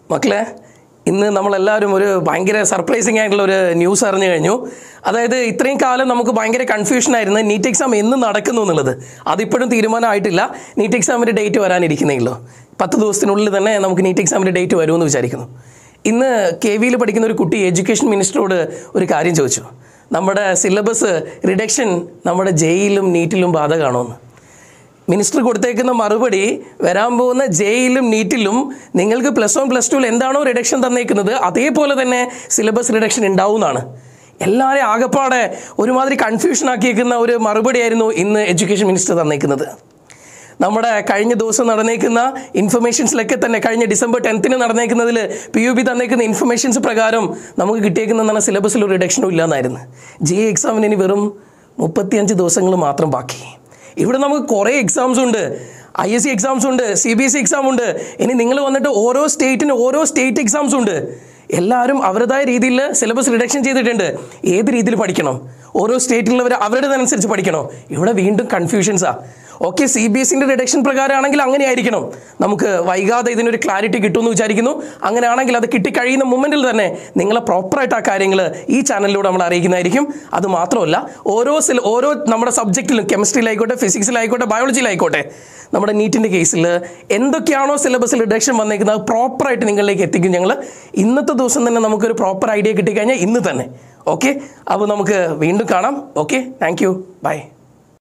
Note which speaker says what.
Speaker 1: മക്കളെ ഇന്ന് നമ്മളെല്ലാവരും ഒരു ഭയങ്കര സർപ്രൈസിങ് ആയിട്ടുള്ള ഒരു ന്യൂസ് അറിഞ്ഞു കഴിഞ്ഞു അതായത് ഇത്രയും കാലം നമുക്ക് ഭയങ്കര കൺഫ്യൂഷൻ ആയിരുന്നു നീറ്റ് എക്സാം എന്ന് നടക്കുന്നു എന്നുള്ളത് അതിപ്പോഴും തീരുമാനമായിട്ടില്ല നീറ്റ് എക്സാമിൻ്റെ ഡേറ്റ് വരാനിരിക്കുന്നേ ഉള്ളൂ പത്ത് ദിവസത്തിനുള്ളിൽ തന്നെ നമുക്ക് നീറ്റ് എക്സാമിൻ്റെ ഡേറ്റ് വരുമെന്ന് വിചാരിക്കുന്നു ഇന്ന് കെ വിയിൽ പഠിക്കുന്ന ഒരു കുട്ടി എഡ്യൂക്കേഷൻ മിനിസ്റ്ററോട് ഒരു കാര്യം ചോദിച്ചു നമ്മുടെ സിലബസ് റിഡക്ഷൻ നമ്മുടെ ജെയിലും നീറ്റിലും ബാധകമാണോ എന്ന് മിനിസ്റ്റർ കൊടുത്തേക്കുന്ന മറുപടി വരാൻ പോകുന്ന ജെയിലും നീറ്റിലും നിങ്ങൾക്ക് പ്ലസ് വൺ പ്ലസ് ടുവിൽ എന്താണോ റിഡക്ഷൻ തന്നേക്കുന്നത് അതേപോലെ തന്നെ സിലബസ് റിഡക്ഷൻ ഉണ്ടാവുന്നതാണ് എല്ലാവരെയും ആകപ്പാടെ ഒരുമാതിരി കൺഫ്യൂഷൻ ആക്കിയേക്കുന്ന ഒരു മറുപടിയായിരുന്നു ഇന്ന് എഡ്യൂക്കേഷൻ മിനിസ്റ്റർ തന്നേക്കുന്നത് നമ്മുടെ കഴിഞ്ഞ ദിവസം നടന്നേക്കുന്ന ഇൻഫർമേഷൻസിലൊക്കെ തന്നെ കഴിഞ്ഞ ഡിസംബർ ടെൻത്തിന് നടന്നേക്കുന്നതിൽ പി യു ബി തന്നേക്കുന്ന ഇൻഫർമേഷൻസ് പ്രകാരം നമുക്ക് കിട്ടിയേക്കുന്ന സിലബസിൽ ഒരു റിഡക്ഷനും ഇല്ലാന്നായിരുന്നു ജി എക്സാമിന് ഇനി വെറും മുപ്പത്തിയഞ്ച് ദിവസങ്ങൾ മാത്രം ബാക്കി ഇവിടെ നമുക്ക് കുറേ എക്സാംസ് ഉണ്ട് ഐ എസ് സി എക്സാംസ് ഉണ്ട് C B S C exam ഉണ്ട് ഇനി നിങ്ങൾ വന്നിട്ട് ഓരോ സ്റ്റേറ്റിന് ഓരോ സ്റ്റേറ്റ് എക്സാംസ് ഉണ്ട് എല്ലാവരും അവരുടേതായ രീതിയിൽ സിലബസ് റിഡക്ഷൻ ചെയ്തിട്ടുണ്ട് ഏത് രീതിയിൽ പഠിക്കണം ഓരോ സ്റ്റേറ്റിലുള്ളവർ അവരുടേതനുസരിച്ച് പഠിക്കണോ ഇവിടെ വീണ്ടും കൺഫ്യൂഷൻസാ ഓക്കെ സി ബി എസിൻ്റെ റിഡക്ഷൻ പ്രകാരമാണെങ്കിൽ അങ്ങനെ ആയിരിക്കണം നമുക്ക് വൈകാതെ ഇതിനൊരു ക്ലാരിറ്റി കിട്ടുമെന്ന് വിചാരിക്കുന്നു അങ്ങനെയാണെങ്കിൽ അത് കിട്ടിക്കഴിയുന്ന മൊമെൻറ്റിൽ തന്നെ നിങ്ങളെ പ്രോപ്പറായിട്ട് ആ കാര്യങ്ങൾ ഈ ചാനലിലൂടെ നമ്മൾ അറിയിക്കുന്നതായിരിക്കും അത് മാത്രമല്ല ഓരോ സില ഓരോ നമ്മുടെ സബ്ജക്റ്റിലും കെമിസ്ട്രിയിലായിക്കോട്ടെ ഫിസിക്സിലായിക്കോട്ടെ ബയോളജിയിലായിക്കോട്ടെ നമ്മുടെ നീറ്റിൻ്റെ കേസിൽ എന്തൊക്കെയാണോ സിലബസിൽ റിഡക്ഷൻ വന്നേക്കുന്നത് അത് പ്രോപ്പറായിട്ട് നിങ്ങളിലേക്ക് എത്തിക്കും ഞങ്ങൾ ഇന്നത്തെ ദിവസം തന്നെ നമുക്കൊരു പ്രോപ്പർ ഐഡിയ കിട്ടിക്കഴിഞ്ഞാൽ ഇന്ന് തന്നെ ഓക്കെ അപ്പോൾ നമുക്ക് വീണ്ടും കാണാം ഓക്കെ താങ്ക് യു ബൈ